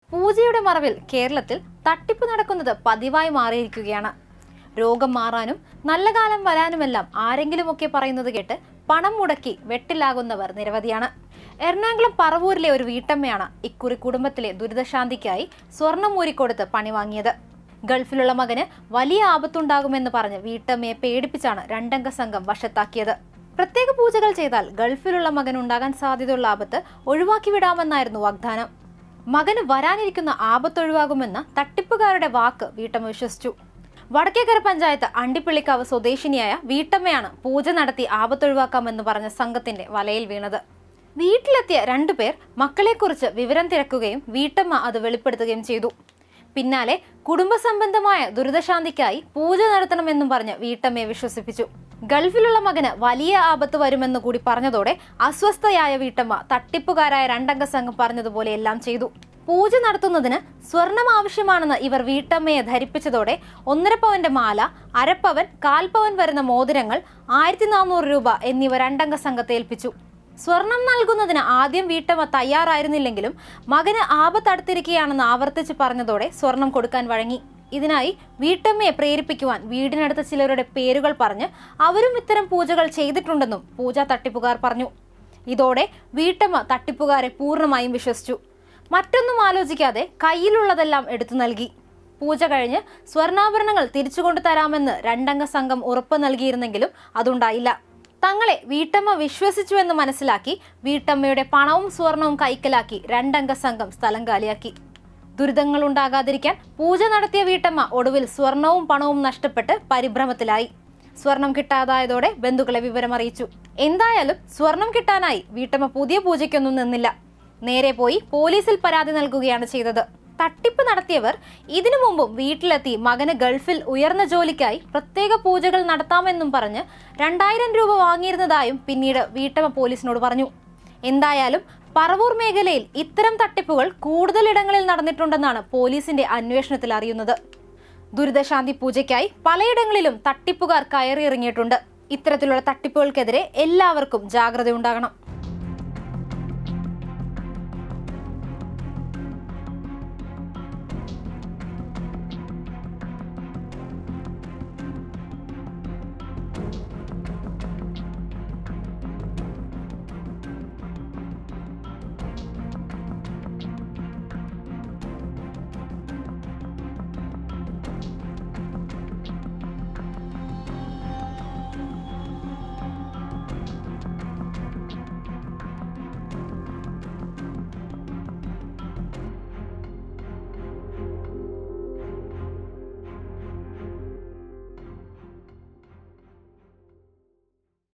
പൂജയുടെ മറവിൽ കേരളത്തിൽ തട്ടിപ്പ് നടക്കുന്നത് പതിവായി മാറിയിരിക്കുകയാണ് രോഗം മാറാനും നല്ല കാലം വരാനുമെല്ലാം ആരെങ്കിലുമൊക്കെ പറയുന്നത് കേട്ട് പണം മുടക്കി വെട്ടിലാകുന്നവർ നിരവധിയാണ് എറണാകുളം പറവൂരിലെ ഒരു വീട്ടമ്മയാണ് ഇക്കുറി കുടുംബത്തിലെ ദുരിതശാന്തിക്കായി സ്വർണം ഊരിക്കൊടുത്ത് പണി വാങ്ങിയത് ഗൾഫിലുള്ള മകന് വലിയ ആപത്തുണ്ടാകുമെന്ന് പറഞ്ഞ് വീട്ടമ്മയെ പേടിപ്പിച്ചാണ് രണ്ടംഗ സംഘം വശത്താക്കിയത് പ്രത്യേക പൂജകൾ ചെയ്താൽ ഗൾഫിലുള്ള മകൻ ഉണ്ടാകാൻ സാധ്യതയുള്ള ആപത്ത് ഒഴിവാക്കി വിടാമെന്നായിരുന്നു വാഗ്ദാനം മകന് വരാനിരിക്കുന്ന ആപത്തൊഴിവാകുമെന്ന തട്ടിപ്പുകാരുടെ വാക്ക് വീട്ടമ്മ വിശ്വസിച്ചു വടക്കേക്കര പഞ്ചായത്ത് അണ്ടിപ്പള്ളിക്കാവ് സ്വദേശിനിയായ വീട്ടമ്മയാണ് പൂജ നടത്തി ആപത്തൊഴിവാക്കാമെന്ന് പറഞ്ഞ സംഘത്തിന്റെ വലയിൽ വീണത് വീട്ടിലെത്തിയ രണ്ടുപേർ മക്കളെക്കുറിച്ച് വിവരം തിരക്കുകയും വീട്ടമ്മ അത് വെളിപ്പെടുത്തുകയും ചെയ്തു പിന്നാലെ കുടുംബസംബന്ധമായ ദുരിതശാന്തിക്കായി പൂജ നടത്തണമെന്നും പറഞ്ഞ് വീട്ടമ്മയെ വിശ്വസിപ്പിച്ചു ഗൾഫിലുള്ള മകന് വലിയ ആപത്ത് വരുമെന്ന് കൂടി പറഞ്ഞതോടെ അസ്വസ്ഥയായ വീട്ടമ്മ തട്ടിപ്പുകാരായ രണ്ടംഗ സംഘം പറഞ്ഞതുപോലെ എല്ലാം ചെയ്തു പൂജ നടത്തുന്നതിന് സ്വർണം ആവശ്യമാണെന്ന് ഇവർ വീട്ടമ്മയെ ധരിപ്പിച്ചതോടെ ഒന്നര പവന്റെ മാല അരപ്പവൻ കാൽപവൻ വരുന്ന മോതിരങ്ങൾ ആയിരത്തി നാനൂറ് രൂപ എന്നിവ രണ്ടംഗ സംഘത്തെ ഏൽപ്പിച്ചു സ്വർണം നൽകുന്നതിന് ആദ്യം വീട്ടമ്മ തയ്യാറായിരുന്നില്ലെങ്കിലും മകന് ആപത്തടുത്തിരിക്കുകയാണെന്ന് ആവർത്തിച്ച് പറഞ്ഞതോടെ സ്വർണം കൊടുക്കാൻ വഴങ്ങി ഇതിനായി വീട്ടമ്മയെ പ്രേരിപ്പിക്കുവാൻ വീടിനടുത്ത ചിലരുടെ പേരുകൾ പറഞ്ഞ് അവരും ഇത്തരം പൂജകൾ ചെയ്തിട്ടുണ്ടെന്നും പൂജ തട്ടിപ്പുകാർ പറഞ്ഞു ഇതോടെ വീട്ടമ്മ തട്ടിപ്പുകാരെ പൂർണ്ണമായും വിശ്വസിച്ചു മറ്റൊന്നും ആലോചിക്കാതെ കയ്യിലുള്ളതെല്ലാം എടുത്തു നൽകി പൂജ കഴിഞ്ഞ് സ്വർണ്ണാഭരണങ്ങൾ തിരിച്ചു കൊണ്ടു തരാമെന്ന് രണ്ടംഗ സംഘം ഉറപ്പ് നൽകിയിരുന്നെങ്കിലും അതുണ്ടായില്ല തങ്ങളെ വീട്ടമ്മ വിശ്വസിച്ചുവെന്ന് മനസ്സിലാക്കി വീട്ടമ്മയുടെ പണവും സ്വർണവും കൈക്കലാക്കി രണ്ടംഗ സംഘം സ്ഥലം കാലിയാക്കി ദുരിതങ്ങൾ ഉണ്ടാകാതിരിക്കാൻ പൂജ നടത്തിയ വീട്ടമ്മ ഒടുവിൽ സ്വർണവും പണവും നഷ്ടപ്പെട്ട് പരിഭ്രമത്തിലായി സ്വർണം കിട്ടാതായതോടെ ബന്ധുക്കളെ വിവരമറിയിച്ചു എന്തായാലും സ്വർണം കിട്ടാനായി വീട്ടമ്മ പുതിയ പൂജയ്ക്കൊന്നും നിന്നില്ല നേരെ പോയി പോലീസിൽ പരാതി നൽകുകയാണ് ചെയ്തത് തട്ടിപ്പ് നടത്തിയവർ ഇതിനു മുമ്പും വീട്ടിലെത്തി മകന് ഗൾഫിൽ ഉയർന്ന ജോലിക്കായി പ്രത്യേക പൂജകൾ നടത്താമെന്നും പറഞ്ഞ് രണ്ടായിരം രൂപ വാങ്ങിയിരുന്നതായും പിന്നീട് വീട്ടമ്മ പോലീസിനോട് പറഞ്ഞു എന്തായാലും പറവൂർ മേഖലയിൽ ഇത്തരം തട്ടിപ്പുകൾ കൂടുതലിടങ്ങളിൽ നടന്നിട്ടുണ്ടെന്നാണ് പോലീസിന്റെ അന്വേഷണത്തിൽ അറിയുന്നത് ദുരിതശാന്തി പൂജയ്ക്കായി പലയിടങ്ങളിലും തട്ടിപ്പുകാർ കയറിയിറങ്ങിയിട്ടുണ്ട് ഇത്തരത്തിലുള്ള തട്ടിപ്പുകൾക്കെതിരെ എല്ലാവർക്കും ജാഗ്രതയുണ്ടാകണം